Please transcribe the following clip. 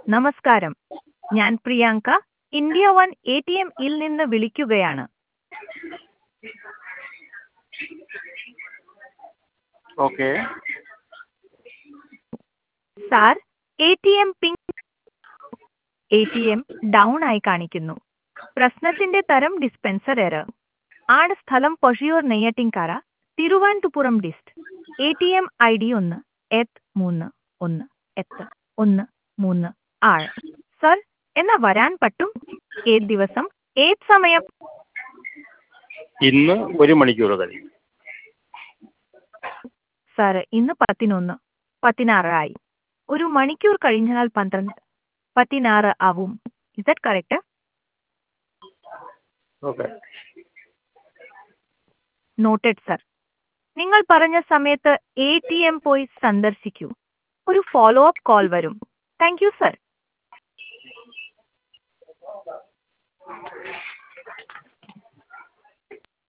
നമസ്കാരം ഞാൻ Priyanka India one A T M ഇൽ നിന്ന് വിളിക്കുകയാണ് okay sir A T M ping A T M down ആയി കാണിക്കുന്നു പ്രശ്നത്തിന്റെ തരം ഡിസ്പെൻസർ എറർ ആണ് സ്ഥലം Pozhiyoor Neyyattinkara Thiruvananthapuram dist A T M I D ഒന്ന് എത്ത് മൂന്ന് ഒന്ന് എത്ത് ഒന്ന് മൂന്ന് ആറ് സർ എന്നാ വരാൻ പറ്റും ഏത് ദിവസം ഏത് സമയം ഇന്ന് ഒരു മണിക്കൂർ കഴിയും സാർ ഇന്ന് പതിനൊന്ന് പതിനാറായി ഒരു മണിക്കൂർ കഴിഞ്ഞാൽ പന്ത്രണ്ട് പതിനാറ് ആവും is that correct okay noted sir നിങ്ങൾ പറഞ്ഞ സമയത്ത് എ ടി എം പോയി സന്ദർശിക്കൂ ഒരു ഫോളോ അപ്പ് കോൾ വരും താങ്ക് യു സർ